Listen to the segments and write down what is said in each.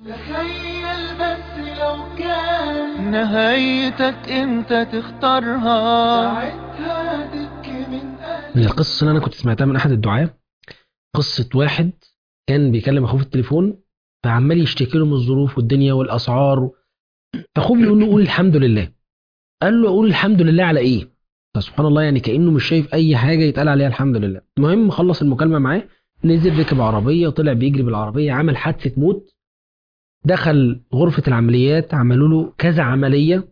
تخيل بس لو كان نهايتك انت تختارها ساعتها تبكي من قلبك من القصص اللي انا كنت سمعتها من احد الدعاة قصة واحد كان بيكلم اخوه في التليفون فعمال يشتكي له من الظروف والدنيا والاسعار فاخوه بيقول له قول الحمد لله قال له اقول الحمد لله على ايه فسبحان الله يعني كانه مش شايف اي حاجه يتقال عليها الحمد لله المهم خلص المكالمه معاه نزل ركب عربيه طلع بيجري بالعربيه عمل حادثه موت دخل غرفه العمليات عملوا له كذا عمليه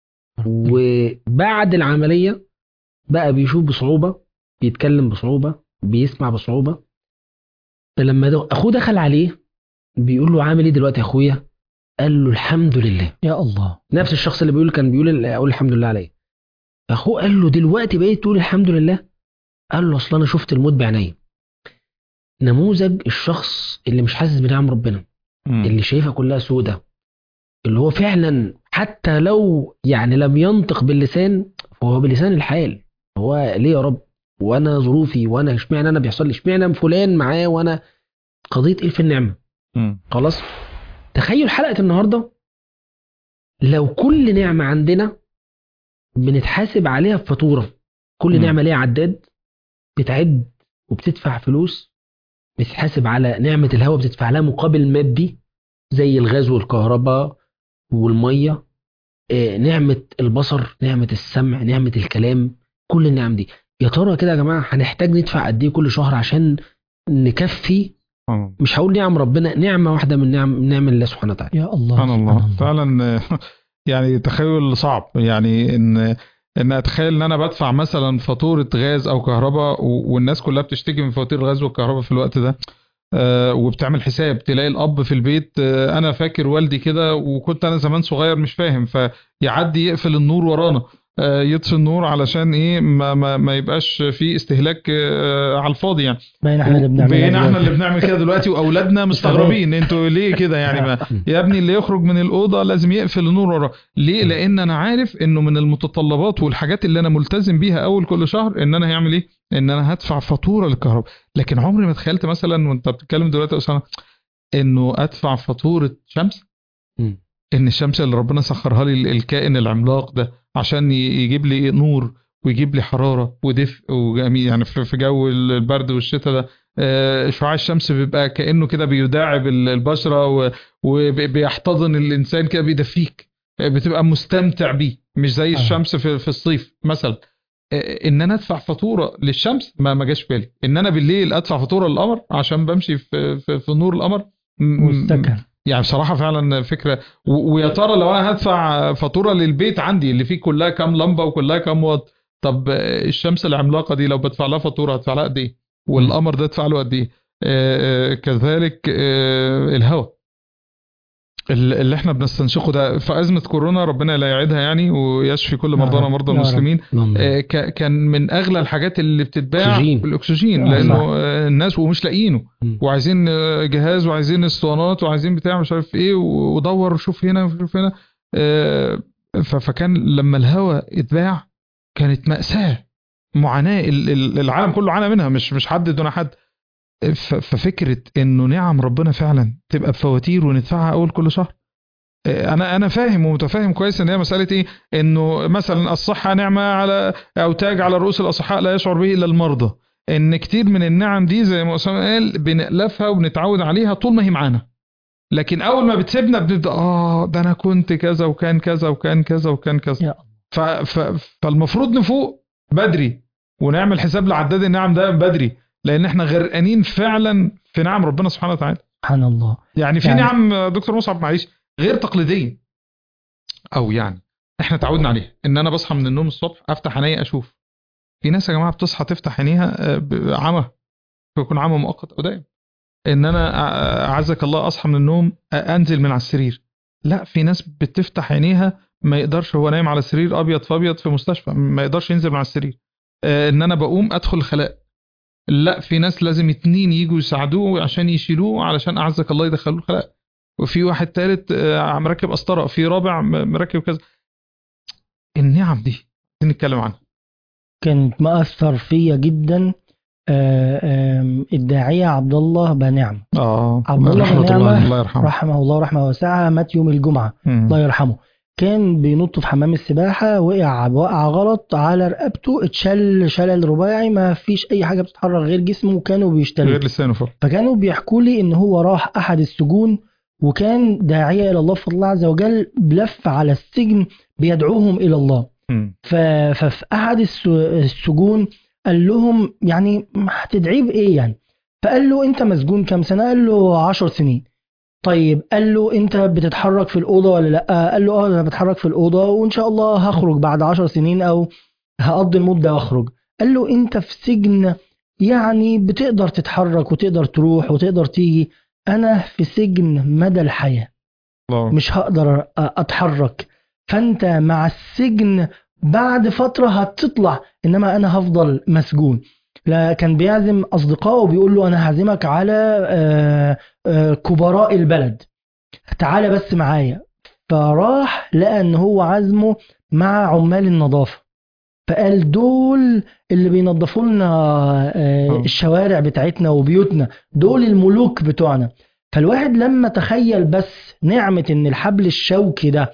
وبعد العمليه بقى بيشوف بصعوبه بيتكلم بصعوبه بيسمع بصعوبه فلما ده- اخوه دخل عليه بيقول له عامل ايه دلوقتي يا اخويا قال له الحمد لله يا الله نفس الشخص اللي بيقول كان بيقول اقول الحمد لله عليه اخوه قال له دلوقتي بقيت تقول الحمد لله قال له اصل انا شفت الموت بعيني نموذج الشخص اللي مش حاسس بنعم ربنا اللي شايفها كلها سودة اللي هو فعلا حتى لو يعني لم ينطق باللسان فهو بلسان الحال هو ليه يا رب وانا ظروفي وانا اشمعنى انا بيحصل لي اشمعنى فلان معاه وانا قضيه ايه في النعمه مم. خلاص تخيل حلقة النهاردة لو كل نعمة عندنا بنتحاسب عليها بفاتورة كل مم. نعمة ليها عداد بتعد وبتدفع فلوس بتتحاسب على نعمة الهواء بتدفع لها مقابل مادي زي الغاز والكهرباء والمية آه، نعمة البصر نعمة السمع نعمة الكلام كل النعم دي يا ترى كده يا جماعة هنحتاج ندفع قد ايه كل شهر عشان نكفي سبحان مش هقول نعم ربنا نعمة واحدة من نعم من نعم الله سبحانه وتعالى يا الله سبحان الله فعلا يعني تخيل صعب يعني ان ان اتخيل ان انا بدفع مثلا فاتوره غاز او كهرباء و- والناس كلها بتشتكي من فواتير الغاز والكهرباء في الوقت ده آه، وبتعمل حساب تلاقي الاب في البيت آه، انا فاكر والدي كده وكنت انا زمان صغير مش فاهم فيعدي يقفل النور ورانا آه، يطفي النور علشان ايه ما, ما, ما يبقاش فيه استهلاك آه، على الفاضي يعني بين احنا اللي بنعمل بقينا احنا اللي بنعمل كده دلوقتي واولادنا مستغربين انتوا ليه كده يعني ما يا ابني اللي يخرج من الاوضه لازم يقفل النور وراه ليه لان انا عارف انه من المتطلبات والحاجات اللي انا ملتزم بيها اول كل شهر ان انا هعمل ايه ان انا هدفع فاتوره للكهرباء لكن عمري ما تخيلت مثلا وانت بتتكلم دلوقتي يا اسامه انه ادفع فاتوره شمس مم. ان الشمس اللي ربنا سخرها لي الكائن العملاق ده عشان ي- يجيب لي نور ويجيب لي حراره ودفء وجميل يعني في في جو البرد والشتاء ده آه، شعاع الشمس بيبقى كانه كده بيداعب ال- البشره و- وبيحتضن الانسان كده بيدفيك آه، بتبقى مستمتع بيه مش زي آه. الشمس في في الصيف مثلا آه، ان انا ادفع فاتوره للشمس ما ما جاش في بالي ان انا بالليل ادفع فاتوره للقمر عشان بمشي في في, في نور القمر م- والسكن يعني بصراحة فعلا فكرة و- ويا ترى لو انا هدفع فاتورة للبيت عندي اللي فيه كلها كام لمبة وكلها كام واط طب آه، الشمس العملاقة دي لو بدفع لها فاتورة هدفع لها قد ايه والقمر ده ادفع له قد ايه آه، آه، كذلك آه، الهواء ال- اللي احنا بنستنشقه ده في أزمة كورونا ربنا لا يعيدها يعني ويشفي كل يا مرضانا رب، ومرضى يا رب. المسلمين اللهم آه، ك- كان من اغلى الحاجات اللي بتتباع أكسجين. الاكسجين آه، لانه صح. آه، الناس ومش لاقيينه مم. وعايزين آه، جهاز وعايزين اسطوانات وعايزين بتاع مش عارف ايه و- ودور وشوف هنا وشوف هنا آه، ف- فكان لما الهواء اتباع كانت مأساة معاناة ال- ال- العالم كله عانى منها مش مش حد دون حد ف- ففكرة انه نعم ربنا فعلا تبقى بفواتير وندفعها اول كل شهر انا انا فاهم ومتفاهم كويس ان هي مساله ايه انه مثلا الصحه نعمه على او تاج على رؤوس الاصحاء لا يشعر به الا المرضى ان كتير من النعم دي زي ما اسامه قال بنألفها وبنتعود عليها طول ما هي معانا لكن اول ما بتسيبنا بنبدا اه ده انا كنت كذا وكان كذا وكان كذا وكان كذا يا ف ف فالمفروض نفوق بدري ونعمل حساب لعداد النعم ده من بدري لان احنا غرقانين فعلا في نعم ربنا سبحانه وتعالى سبحان الله يعني في يعني- نعم دكتور مصعب معلش غير تقليديه او يعني احنا تعودنا عليها ان انا بصحى من النوم الصبح افتح عيني اشوف في ناس يا جماعه بتصحى تفتح عينيها آه، ب- عمى بيكون عمى مؤقت او دائم ان انا آه، اعزك الله اصحى من النوم آه، انزل من على السرير لا في ناس بتفتح عينيها ما يقدرش هو نايم على سرير ابيض في ابيض في مستشفى ما يقدرش ينزل من على السرير آه، ان انا بقوم ادخل الخلاء لا في ناس لازم اتنين يجوا يساعدوه عشان يشيلوه علشان اعزك الله يدخلوه الخلاء وفي واحد تالت آه، مركب قسطره في رابع م- مركب كذا النعم دي عايزين نتكلم عنها كانت مأثر فيا جدا آه، آم، الداعية عبد الله بنعم اه عبد الله رحمة بن الله نعمة عليه. الله يرحمه رحمه الله رحمه واسعة مات يوم الجمعة مم. الله يرحمه كان بينط في حمام السباحة وقع وقع غلط على رقبته اتشل شلل رباعي ما فيش أي حاجة بتتحرك غير جسمه وكانوا بيشتغلوا غير لسانه فوق فكانوا بيحكوا لي ان هو راح احد السجون وكان داعية الى الله بفضل الله عز وجل لف على السجن بيدعوهم الى الله مم. ف- ففي احد الس- السجون قال لهم يعني هتدعيه بايه يعني فقال له انت مسجون كام سنه قال له 10 سنين طيب قال له انت بتتحرك في الاوضه ولا لا قال له اه انا بتحرك في الاوضه وان شاء الله هخرج بعد 10 سنين او هقضي المده واخرج قال له انت في سجن يعني بتقدر تتحرك وتقدر تروح وتقدر تيجي انا في سجن مدى الحياه الله مش هقدر أ- اتحرك فانت مع السجن بعد فترة هتطلع انما انا هفضل مسجون لا كان بيعزم اصدقائه وبيقول له انا هعزمك على آه، آه، كبراء البلد تعالى بس معايا فراح لقى ان هو عزمه مع عمال النظافة فقال دول اللي بينظفوا لنا آه، آه. الشوارع بتاعتنا وبيوتنا دول الملوك بتوعنا فالواحد لما تخيل بس نعمة ان الحبل الشوكي ده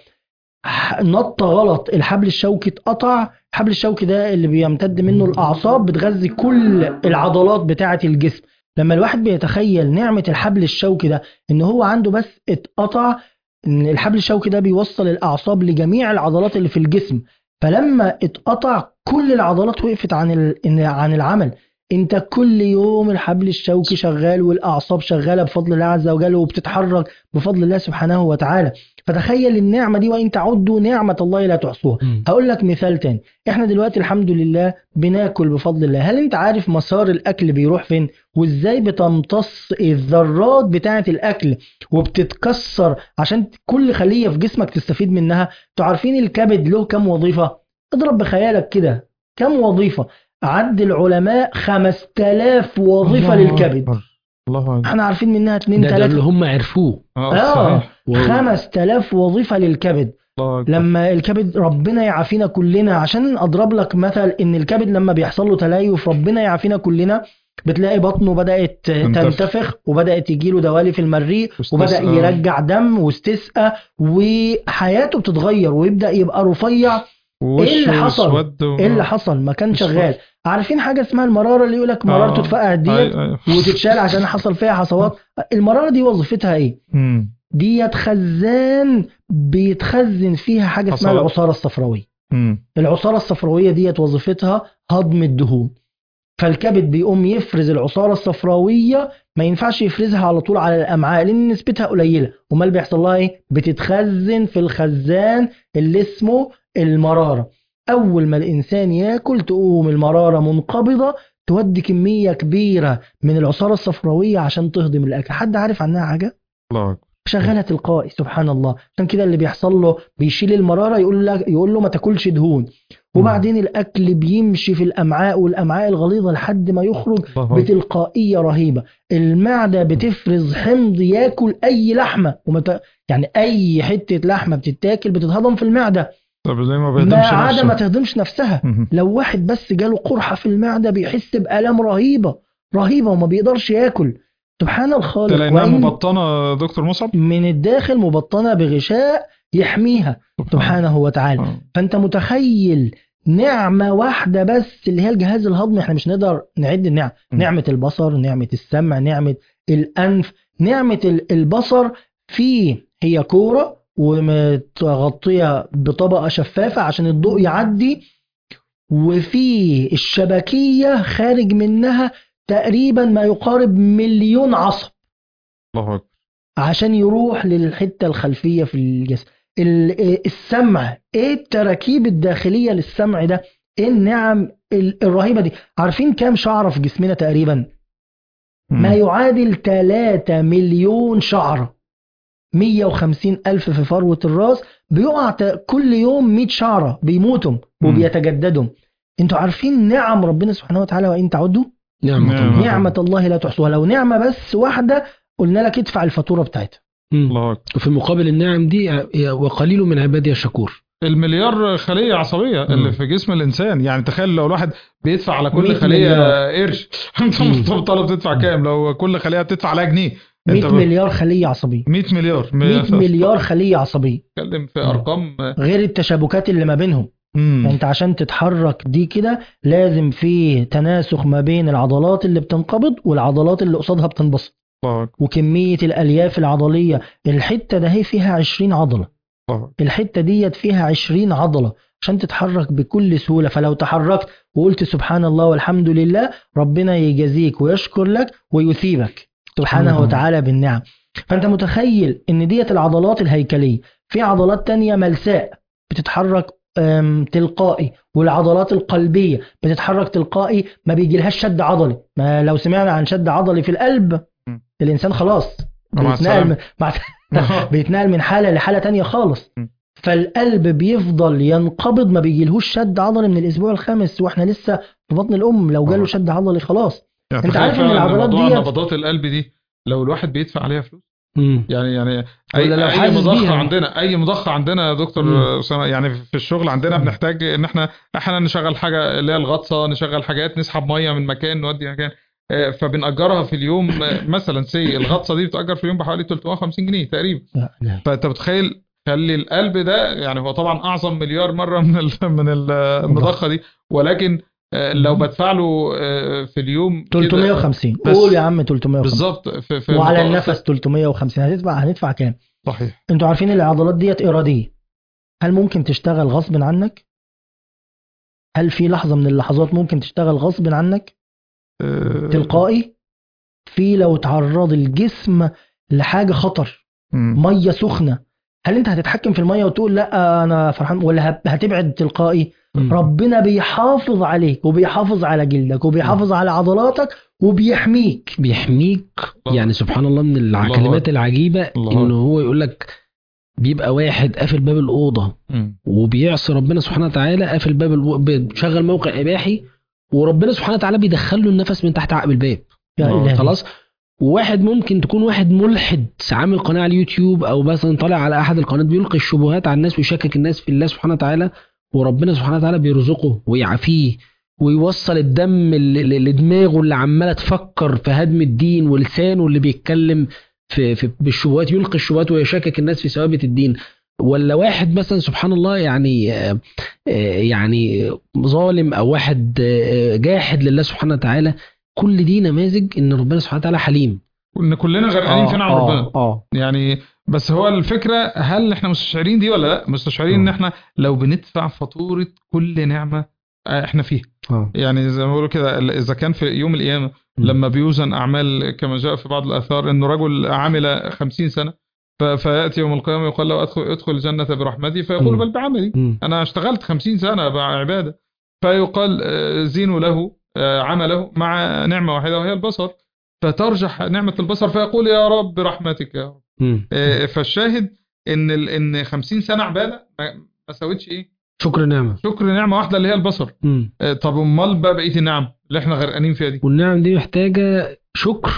ح- نط غلط الحبل الشوكي اتقطع الحبل الشوكي ده اللي بيمتد منه الاعصاب بتغذي كل العضلات بتاعة الجسم لما الواحد بيتخيل نعمة الحبل الشوكي ده ان هو عنده بس اتقطع ان الحبل الشوكي ده بيوصل الاعصاب لجميع العضلات اللي في الجسم فلما اتقطع كل العضلات وقفت عن ال- إن- عن العمل انت كل يوم الحبل الشوكي شغال والاعصاب شغاله بفضل الله عز وجل وبتتحرك بفضل الله سبحانه وتعالى فتخيل النعمه دي وان تعدوا نعمه الله لا تحصوها مم. هقول لك مثال تاني احنا دلوقتي الحمد لله بناكل بفضل الله هل انت عارف مسار الاكل بيروح فين وازاي بتمتص الذرات بتاعه الاكل وبتتكسر عشان كل خليه في جسمك تستفيد منها انتوا عارفين الكبد له كام وظيفه اضرب بخيالك كده كام وظيفه عد العلماء 5000 وظيفه الله للكبد أكبر. الله أكبر. احنا عارفين منها اتنين ده, ده اللي تلاته هم عرفوه اه اه صحيح. و- 5000 وظيفه للكبد الله أكبر. لما الكبد ربنا يعافينا كلنا عشان اضرب لك مثل ان الكبد لما بيحصل له تليف ربنا يعافينا كلنا بتلاقي بطنه بدات تنتفخ. تنتفخ وبدات يجيله دوالي في المريء وبدا واستسقى. يرجع دم واستسقى وحياته بتتغير ويبدا يبقى رفيع ووشه إيه اللي حصل؟ اسود و- ايه اللي حصل ما كان مش شغال عارفين حاجه اسمها المراره اللي يقول لك مرارته آه. اتفقعت ديت أي- أي. وتتشال عشان حصل فيها حصوات المراره دي وظيفتها ايه مم. ديت خزان بيتخزن فيها حاجه اسمها حصوات. العصاره الصفراويه مم. العصاره الصفراويه ديت وظيفتها هضم الدهون فالكبد بيقوم يفرز العصاره الصفراويه ما ينفعش يفرزها على طول على الامعاء لان نسبتها قليله امال بيحصل لها ايه بتتخزن في الخزان اللي اسمه المراره اول ما الانسان ياكل تقوم المراره منقبضه تودي كميه كبيره من العصاره الصفراويه عشان تهضم الاكل حد عارف عنها حاجه الله أكبر. شغاله تلقائي سبحان الله عشان كده اللي بيحصل له بيشيل المراره يقول له يقول له ما تاكلش دهون وبعدين الاكل بيمشي في الامعاء والامعاء الغليظه لحد ما يخرج الله أكبر. بتلقائيه رهيبه المعده بتفرز حمض ياكل اي لحمه ومت... يعني اي حته لحمه بتتاكل بتتهضم في المعده طب ليه ما ما بيهدمش عدا نفسه؟ ما تهضمش نفسها مم. لو واحد بس جاله قرحه في المعده بيحس بالام رهيبه رهيبه وما بيقدرش ياكل سبحان ده الخالق لانها وإن- مبطنه دكتور مصعب من الداخل مبطنه بغشاء يحميها سبحانه وتعالى آه. فانت متخيل نعمه واحده بس اللي هي الجهاز الهضمي احنا مش نقدر نعد النعم م. نعمه البصر نعمه السمع نعمه الانف نعمه ال- البصر في هي كوره ومتغطيه بطبقه شفافه عشان الضوء يعدي وفي الشبكيه خارج منها تقريبا ما يقارب مليون عصب الله اكبر عشان يروح للحته الخلفيه في الجسم ال- السمع ايه التراكيب الداخليه للسمع ده ايه النعم ال- الرهيبه دي عارفين كام شعره في جسمنا تقريبا مم. ما يعادل 3 مليون شعره 150 ألف في فروة الراس بيقع ت- كل يوم 100 شعرة بيموتوا مم. وبيتجددوا انتوا عارفين نعم ربنا سبحانه وتعالى وإن تعدوا نعمة نعمة. الله نعمة الله لا تحصوها لو نعمة بس واحدة قلنا لك ادفع الفاتورة بتاعتها مم. الله اكبر وفي مقابل النعم دي وقليل من عبادي الشكور المليار خليه عصبيه مم. اللي في جسم الانسان يعني تخيل لو الواحد بيدفع على 100 كل خليه مليار. قرش انت مم. مطالب تدفع كام لو كل خليه تدفع عليها جنيه 100 ب- مليار خليه عصبيه 100 مليار 100 مليار خليه عصبيه بتتكلم في مم. ارقام غير التشابكات اللي ما بينهم مم. انت عشان تتحرك دي كده لازم في تناسخ ما بين العضلات اللي بتنقبض والعضلات اللي قصادها بتنبسط الله أكبر، وكمية الألياف العضلية الحتة ده هي فيها 20 عضلة الله أكبر. الحتة ديت فيها 20 عضلة عشان تتحرك بكل سهولة فلو تحركت وقلت سبحان الله والحمد لله ربنا يجازيك ويشكر لك ويثيبك سبحانه الله. وتعالى بالنعم فأنت متخيل إن ديت العضلات الهيكلية في عضلات تانية ملساء بتتحرك أم، تلقائي والعضلات القلبية بتتحرك تلقائي ما بيجيلهاش شد عضلي ما لو سمعنا عن شد عضلي في القلب م. الإنسان خلاص مع بيتنقل السلامة. من- مع بيتنقل من حالة لحالة تانية خالص م. فالقلب بيفضل ينقبض ما بيجيلهوش شد عضلي من الأسبوع الخامس وإحنا لسه في بطن الأم لو جاله طبعا. شد عضلي خلاص يعني انت تخيل عارف ان فعلاً العضلات موضوع ديت- نبضات القلب دي لو الواحد بيدفع عليها فلوس مم. يعني يعني ولا اي لو اي حاسس مضخه بيها. عندنا اي مضخه عندنا يا دكتور مم. اسامه يعني في الشغل عندنا مم. بنحتاج ان احنا احيانا نشغل حاجه اللي هي الغطسه نشغل حاجات نسحب ميه من مكان نودي مكان آه، فبنأجرها في اليوم آه، مثلا سي الغطسه دي بتأجر في اليوم بحوالي 350 جنيه تقريبا لا لا. فانت بتخيل خلي القلب ده يعني هو طبعا اعظم مليار مره من ال- من ال- المضخه دي ولكن آه، لو بدفع له آه، في اليوم كده 350 بس. قول يا عم 350 بالظبط في في وعلى متوسط- النفس 350 هتدفع هندفع كام صحيح انتوا عارفين العضلات ديت إرادية هل ممكن تشتغل غصب عنك هل في لحظة من اللحظات ممكن تشتغل غصب عنك آه، تلقائي في لو تعرض الجسم لحاجة خطر مم. مية سخنة هل انت هتتحكم في المية وتقول لا انا فرحان ولا هت- هتبعد تلقائي مم. ربنا بيحافظ عليك وبيحافظ على جلدك وبيحافظ على عضلاتك وبيحميك بيحميك الله. يعني سبحان الله من الله الكلمات أكبر. العجيبة الله انه أكبر. هو يقول لك بيبقى واحد قافل باب الأوضة مم. وبيعصي ربنا سبحانه وتعالى قافل باب الو... بيشغل موقع إباحي وربنا سبحانه وتعالى بيدخل له النفس من تحت عقب الباب يا آه، إلهي. خلاص وواحد ممكن تكون واحد ملحد عامل قناه على اليوتيوب او مثلا طالع على احد القنوات بيلقي الشبهات على الناس ويشكك الناس في الله سبحانه وتعالى وربنا سبحانه وتعالى بيرزقه ويعافيه ويوصل الدم ل- ل- لدماغه اللي عماله تفكر في هدم الدين ولسانه اللي بيتكلم في, في بالشبهات يلقي الشبهات ويشكك الناس في ثوابت الدين ولا واحد مثلا سبحان الله يعني آه، آه، يعني ظالم او واحد آه، جاحد لله سبحانه وتعالى كل دي نماذج ان ربنا سبحانه وتعالى حليم وان كلنا غرقانين في نعم آه، ربنا اه يعني بس هو الفكره هل احنا مستشعرين دي ولا لا مستشعرين ان آه. احنا لو بندفع فاتوره كل نعمه آه، احنا فيها اه يعني زي ما بيقولوا كده اذا كان في يوم القيامه مم. لما بيوزن اعمال كما جاء في بعض الاثار انه رجل عمل خمسين سنه ف- فياتي يوم القيامه يقال له ادخل ادخل الجنه برحمتي فيقول مم. بل بعملي مم. انا اشتغلت خمسين سنه بعباده فيقال آه، زينوا له آه، عمله مع نعمه واحده وهي البصر فترجح نعمه البصر فيقول يا رب برحمتك يا رب مم. آه، فالشاهد ان ال- ان 50 سنه عباده ما ما ساوتش ايه شكر نعمة شكر نعمه واحده اللي هي البصر مم. آه، طب امال بقى بقيه النعم اللي احنا غرقانين فيها دي والنعم دي محتاجة شكر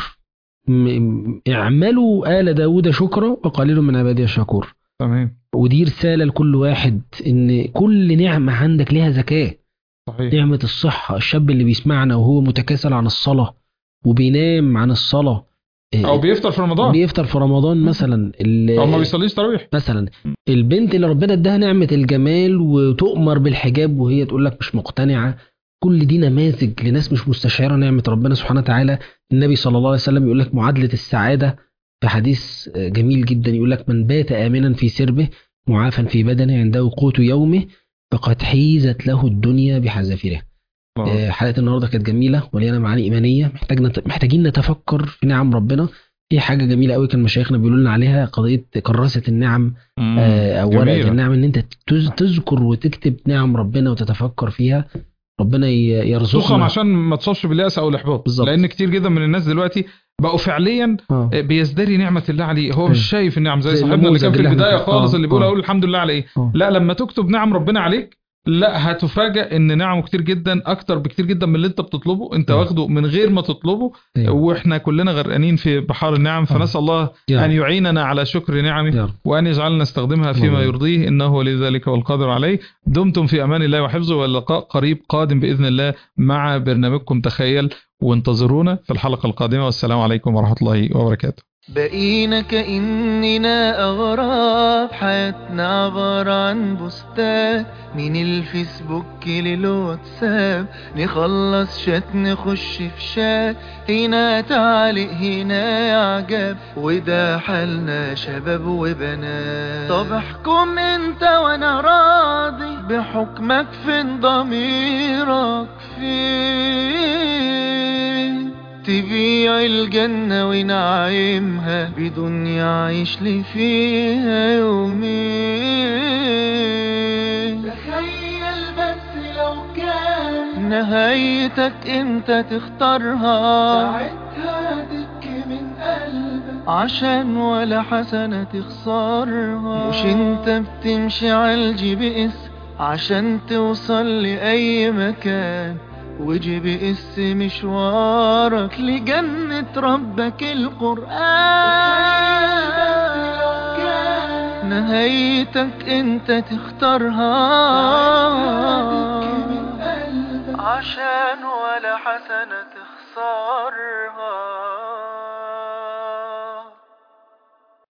م- اعملوا آل داود شكرا وقليل من عبادي الشكور تمام ودي رسالة لكل واحد ان كل نعمة عندك ليها زكاة صحيح نعمة الصحة الشاب اللي بيسمعنا وهو متكاسل عن الصلاة وبينام عن الصلاة إيه، او بيفطر في رمضان بيفطر في رمضان مثلا ال- او ما بيصليش تراويح مثلا البنت اللي ربنا اداها نعمة الجمال وتؤمر بالحجاب وهي تقول لك مش مقتنعة كل دي نماذج لناس مش مستشعرة نعمة ربنا سبحانه وتعالى النبي صلى الله عليه وسلم يقول لك معادلة السعادة في حديث جميل جدا يقول لك من بات آمنا في سربه معافا في بدنه عنده قوت يومه فقد حيزت له الدنيا بحذافيرها الله. آه، حلقة النهارده كانت جميلة مليانة معاني إيمانية محتاج نت... محتاجين نتفكر في نعم ربنا في حاجة جميلة قوي كان مشايخنا بيقولوا لنا عليها قضية كراسة النعم مم. آه، أو ورقة جميلة. النعم إن أنت تز... تذكر وتكتب نعم ربنا وتتفكر فيها ربنا ي- خصوصا يرزقنا عشان ما تصابش بالياس او الاحباط بالظبط. لان كتير جدا من الناس دلوقتي بقوا فعليا آه. بيزدري نعمه الله عليه هو أيوة. مش شايف النعم زي زي صاحبنا اللي كان النموذج في اللي احنا البدايه فيه. خالص آه، اللي بيقول آه. اقول الحمد لله على ايه آه. لا لما تكتب نعم ربنا عليك لا هتفاجأ ان نعمه كتير جدا اكتر بكتير جدا من اللي انت بتطلبه انت نعم. واخده من غير ما تطلبه أيوة. واحنا كلنا غرقانين في بحار النعم فنسال الله يا ان رب. يعيننا على شكر نعمه يا رب. وان يجعلنا نستخدمها فيما اللهم. يرضيه انه ولي ذلك والقادر عليه دمتم في امان الله وحفظه واللقاء قريب قادم باذن الله مع برنامجكم تخيل وانتظرونا في الحلقه القادمه والسلام عليكم ورحمه الله وبركاته بقينا كأننا أغراب حياتنا عبارة عن بوستات من الفيسبوك للواتساب نخلص شات نخش في شات هنا تعليق هنا إعجاب وده حالنا شباب وبنات طب احكم انت وانا راضي بحكمك فين ضميرك فين تبيع الجنة ونعيمها بدون يعيش لي فيها يومين تخيل بس لو كان نهايتك انت تختارها ساعتها تبكي من قلبك عشان ولا حسنة تخسرها مش انت بتمشي على الجي بي اس عشان توصل لأي مكان وجي بي اس مشوارك لجنة ربك القرآن نهايتك انت تختارها عشان ولا حسنة تخسرها